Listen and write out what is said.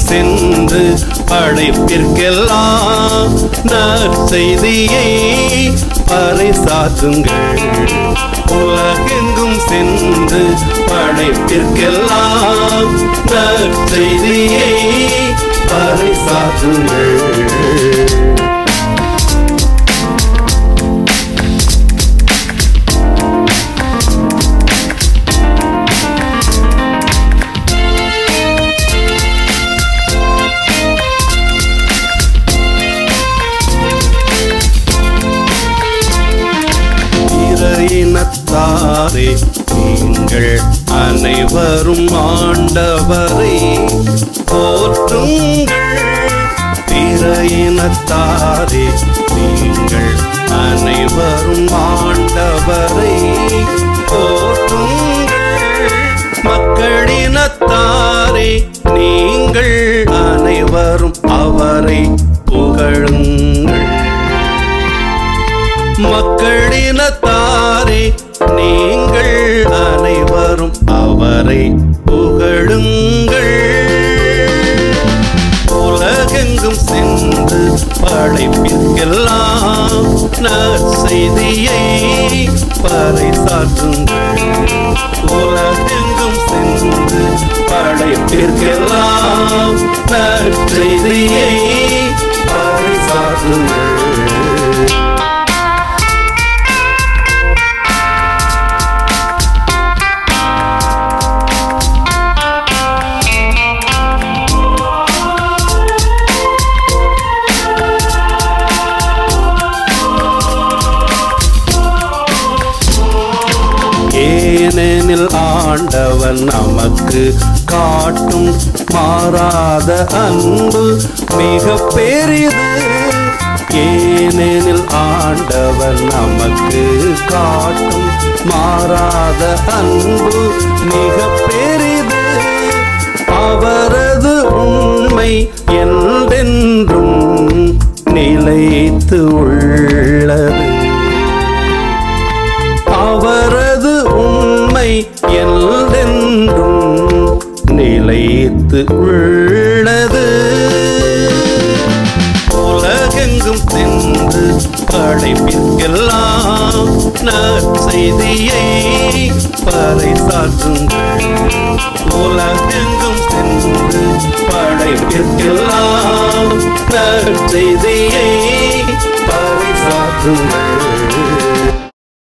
சென்று படைப்பிற்கெல்லாம் நற்செய்தியை பறைசாற்றுங்கள் உலகெங்கும் சென்று படைப்பிற்கெல்லாம் நற்செய்தியை பறைசாற்றுங்கள் இறையினத்தாரே நீங்கள் அனைவரும் ஆண்டவரை போற்றுங்கள் இறையினத்தாரே நீங்கள் அனைவரும் ஆண்டவரை போற்றுங்கள் மக்களினத்தாரே நீங்கள் அனைவரும் அவரை புகழுங்கள் மக்களினத்தாரே நீங்கள் அனைவரும் அவரை புகழுங்கள் உலகெங்கும் சென்று படைப்பிற்கெல்லாம் நற்செய்தியை பறைசாற்றுங்கள் உலகெங்கும் சென்று படைப்பிற்கெல்லாம் நற்செய்தியை பறைசாற்றுங்கள் ஏனெனில் ஆண்டவன் நமக்கு காட்டும் மாறாத அன்பு மிக பெரிது ஏனெனில் ஆண்டவன் நமக்கு காட்டும் மாறாத அன்பு மிக பெரிது அவரது உண்மை என்றென்றும் நிலைத்து உள்ளது அவரது உண்மை என்றென்றும் நிலைத்து உள்ளது உலகெங்கும் சென்று படைப்பிற்கெல்லாம் நற்செய்தியை பறைசாற்றுங்கள் உலகெங்கும் சென்று படைப்பிற்கெல்லாம் நற்செய்தியை பறைசாற்றுங்கள்